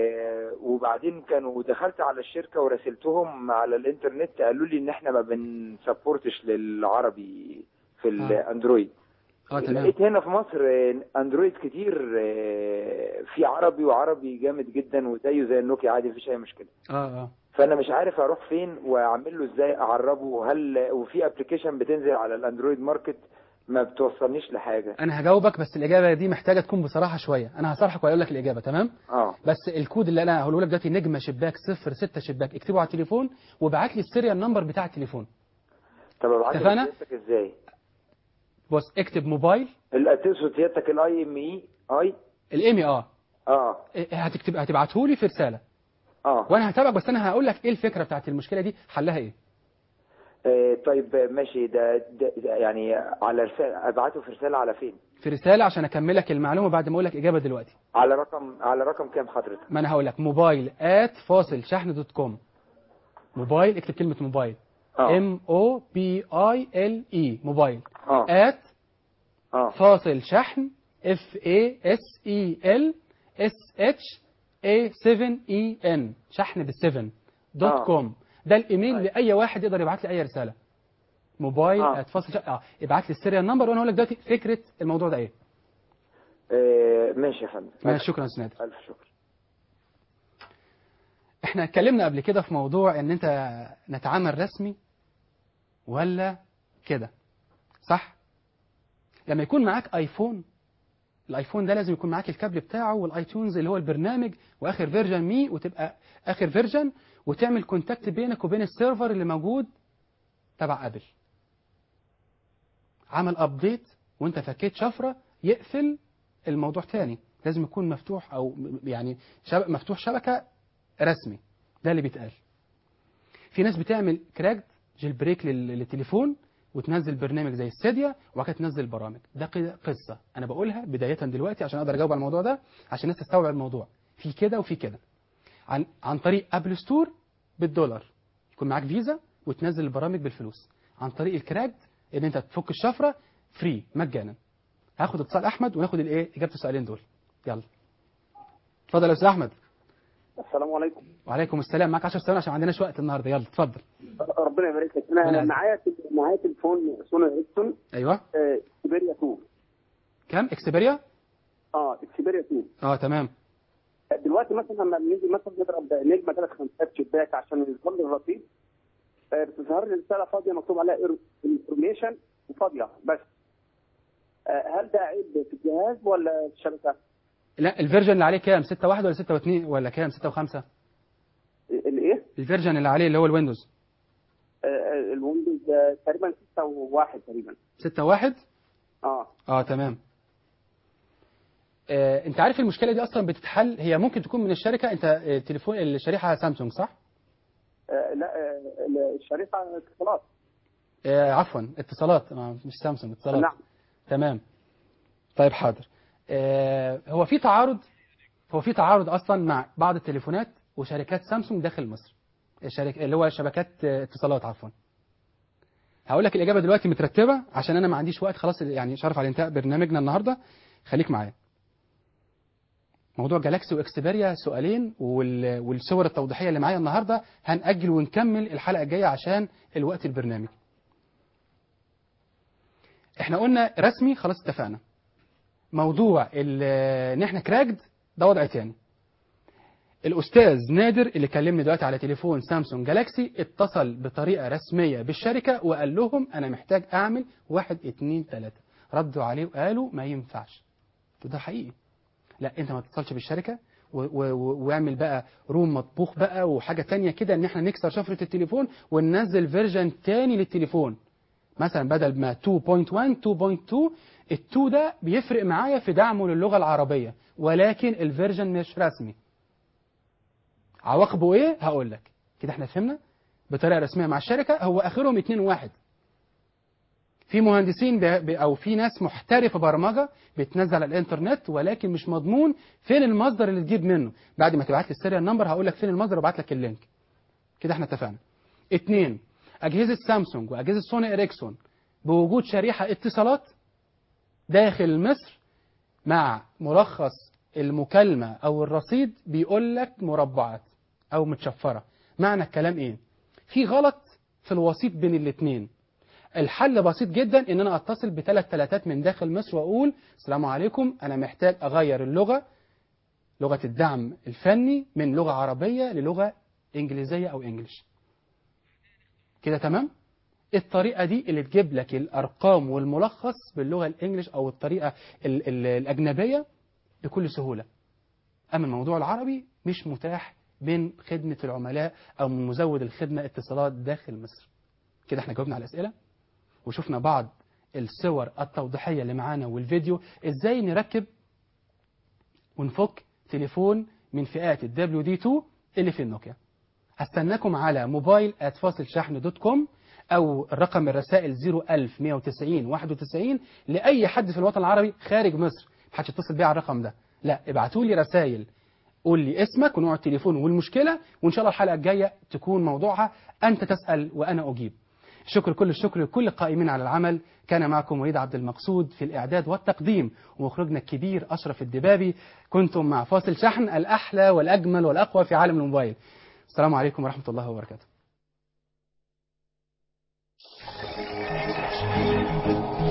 وبعدين كانوا دخلت على الشركة وراسلتهم على الإنترنت قالوا لي إن إحنا ما بنسبورتش للعربي في الأندرويد اه تمام لقيت هنا في مصر آه، اندرويد كتير آه، في عربي وعربي جامد جدا وزيه زي النوكيا عادي مفيش اي مشكله اه اه فانا مش عارف اروح فين واعمل له ازاي اعربه هل وفي ابلكيشن بتنزل على الاندرويد ماركت ما بتوصلنيش لحاجه انا هجاوبك بس الاجابه دي محتاجه تكون بصراحه شويه انا هصرحك واقول لك الاجابه تمام اه بس الكود اللي انا هقوله لك دلوقتي نجمه شباك صفر ستة شباك اكتبه على التليفون وابعت لي السيريال نمبر بتاع التليفون طب ابعت اتفقنا؟ لك ازاي بص اكتب موبايل ال- تقصد سيادتك الاي ام اي اي الايمي اه اه هتكتب هتبعته لي في رساله اه وانا هتابعك بس انا هقول لك ايه الفكره بتاعت المشكله دي حلها ايه آه، طيب ماشي ده, ده, ده يعني على رسالة ابعته في رساله على فين في رساله عشان اكمل لك المعلومه بعد ما اقول لك اجابه دلوقتي على رقم على رقم كام حضرتك ما انا هقول لك موبايل ات فاصل شحن دوت كوم موبايل اكتب كلمه موبايل آه. ام او بي اي ال اي موبايل اه ات اه فاصل شحن اف اي اس اي ال اس اتش اي 7 اي ان شحن بالسفن دوت آه. كوم ده الايميل لاي واحد يقدر يبعت لي اي رساله موبايل آه. ات فاصل شحن اه ابعت لي السيريال نمبر وانا هقول لك دلوقتي فكره الموضوع ده ايه آه، ماشي يا فندم ماشي شكرا يا استاذ نادر الف شكر احنا اتكلمنا قبل كده في موضوع ان انت نتعامل رسمي ولا كده صح لما يكون معاك ايفون الايفون ده لازم يكون معاك الكابل بتاعه والايتونز اللي هو البرنامج واخر فيرجن مي وتبقى اخر فيرجن وتعمل كونتاكت بينك وبين السيرفر اللي موجود تبع ابل عمل ابديت وانت فكيت شفره يقفل الموضوع تاني لازم يكون مفتوح او م- يعني شب... مفتوح شبكه رسمي ده اللي بيتقال في ناس بتعمل كراكد جيل بريك لل- للتليفون وتنزل برنامج زي السيديا وبعد كده تنزل برامج ده ق- قصه انا بقولها بدايه دلوقتي عشان اقدر اجاوب على الموضوع ده عشان الناس تستوعب الموضوع في كده وفي كده عن عن طريق ابل ستور بالدولار يكون معاك فيزا وتنزل البرامج بالفلوس عن طريق الكراكد ان انت تفك الشفره فري مجانا هاخد اتصال احمد وناخد الايه اجابه السؤالين دول يلا اتفضل يا استاذ احمد السلام عليكم وعليكم السلام معاك 10 ثواني عشان ما عندناش وقت النهارده يلا اتفضل ربنا يبارك لك ربنا انا يعزك. معايا معايا تليفون سوني اريكسون ايوه آه، اكسبيريا 2 كام اكسبيريا اه اكسبيريا 2 اه تمام دلوقتي مثلا لما بنيجي مثلا نضرب نجمه ثلاث خمسات شباك عشان يظل الرصيد آه، بتظهر لي رساله فاضيه مكتوب عليها انفورميشن وفاضيه بس آه، هل ده عيب في الجهاز ولا في الشبكه؟ لا الفيرجن اللي عليه كام 6.1 ولا 6.2 ولا كام 6 و5 الايه؟ الفيرجن اللي عليه اللي هو الويندوز آه، آه، الويندوز آه، تقريبا 6 و1 تقريبا 6.1 اه اه تمام آه، انت عارف المشكله دي اصلا بتتحل هي ممكن تكون من الشركه انت آه، تليفون الشريحه سامسونج صح آه، لا آه، الشريحه اتصالات آه، عفوا اتصالات آه، مش سامسونج اتصالات نعم. تمام طيب حاضر آه، هو في تعارض هو في تعارض اصلا مع بعض التليفونات وشركات سامسونج داخل مصر الشركة اللي هو شبكات آه، اتصالات عفوا هقول لك الاجابه دلوقتي مترتبه عشان انا ما عنديش وقت خلاص يعني شرف على انتهاء برنامجنا النهارده خليك معايا موضوع جالاكسي واكسبيريا سؤالين وال- والصور التوضيحيه اللي معايا النهارده هنأجل ونكمل الحلقه الجايه عشان الوقت البرنامج احنا قلنا رسمي خلاص اتفقنا موضوع ال- ان احنا كراكد ده وضع تاني الاستاذ نادر اللي كلمني دلوقتي على تليفون سامسونج جالاكسي اتصل بطريقه رسميه بالشركه وقال لهم انا محتاج اعمل واحد اتنين تلاته ردوا عليه وقالوا ما ينفعش ده حقيقي لا انت ما تتصلش بالشركه و- و- و- واعمل بقى روم مطبوخ بقى وحاجه تانية كده ان احنا نكسر شفره التليفون وننزل فيرجن تاني للتليفون مثلا بدل ما 2.1 2.2 ال2 ده بيفرق معايا في دعمه للغه العربيه ولكن الفيرجن مش رسمي عواقبه ايه هقول لك كده احنا فهمنا بطريقه رسميه مع الشركه هو اخرهم 2 1 في مهندسين ب... ب... او في ناس محترفه برمجه بتنزل على الانترنت ولكن مش مضمون فين المصدر اللي تجيب منه بعد ما تبعت لي السيريال نمبر هقول لك فين المصدر وابعت لك اللينك كده احنا اتفقنا اتنين اجهزه سامسونج واجهزه سوني اريكسون بوجود شريحه اتصالات داخل مصر مع ملخص المكالمه او الرصيد بيقول لك مربعات او متشفره معنى الكلام ايه في غلط في الوسيط بين الاثنين الحل بسيط جدا ان انا اتصل بثلاث ثلاثات من داخل مصر واقول السلام عليكم انا محتاج اغير اللغه لغه الدعم الفني من لغه عربيه للغه انجليزيه او انجليش كده تمام الطريقه دي اللي تجيب لك الارقام والملخص باللغه الانجليش او الطريقه ال ال الاجنبيه بكل سهوله اما الموضوع العربي مش متاح من خدمه العملاء او من مزود الخدمه اتصالات داخل مصر كده احنا جاوبنا على الاسئله وشفنا بعض الصور التوضيحيه اللي معانا والفيديو ازاي نركب ونفك تليفون من فئات ال WD2 اللي في النوكيا هستناكم على موبايل فاصل شحن دوت كوم او رقم الرسائل 01190 91 لاي حد في الوطن العربي خارج مصر محدش يتصل بيه على الرقم ده لا ابعتوا لي رسائل قول لي اسمك ونوع التليفون والمشكله وان شاء الله الحلقه الجايه تكون موضوعها انت تسال وانا اجيب شكر كل الشكر لكل القائمين على العمل كان معكم وليد عبد المقصود في الإعداد والتقديم ومخرجنا الكبير أشرف الدبابي كنتم مع فاصل شحن الأحلى والأجمل والأقوى في عالم الموبايل السلام عليكم ورحمة الله وبركاته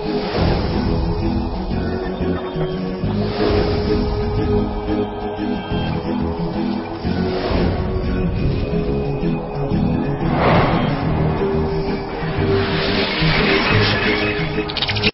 Thank you.